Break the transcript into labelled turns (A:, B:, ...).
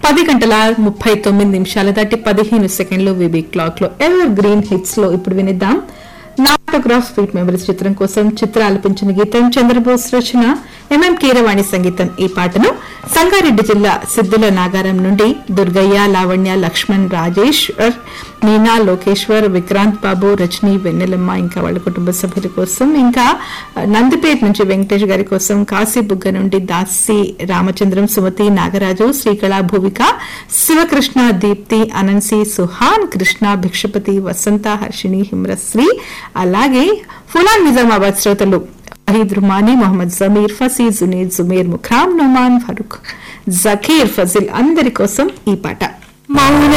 A: పది గంటల ముప్పై తొమ్మిది నిమిషాల దాటి పదిహేను సెకండ్లు విబీ క్లాక్ లో ఎవర్ గ్రీన్ హిట్స్ లో ఇప్పుడు వినిద్దాం నాటోగ్రాఫ్ స్వీట్ మెమరీస్ చిత్రం కోసం చిత్ర ఆలపించిన గీతం చంద్రబోస్ రచన ఎంఎం కీరవాణి సంగీతం ఈ పాటను సంగారెడ్డి జిల్లా సిద్దుల నాగారం నుండి దుర్గయ్య లావణ్య లక్ష్మణ్ రాజేశ్వర్ మీనా లోకేశ్వర్ విక్రాంత్ బాబు రజనీ వెన్నెలమ్మ ఇంకా వాళ్ళ కుటుంబ సభ్యుల కోసం ఇంకా నందిపేట నుంచి వెంకటేష్ గారి కోసం కాశీబుగ్గ నుండి దాసి రామచంద్రం సుమతి నాగరాజు శ్రీకళ భూవిక శివకృష్ణ దీప్తి అనంసి సుహాన్ కృష్ణ భిక్షపతి వసంత హర్షిణి హిమ్రశ్రీ అలాగే ఫులాన్ నిజామాబాద్ శ్రోతలు వహీద్ రుమానీ మొహమ్మద్ జమీర్ ఫసీ జునీద్ జుమేర్ ముఖామ్ నొమాన్ ఫరూక్ జకీర్ ఫజిల్ అందరి కోసం ఈ పాట
B: మౌన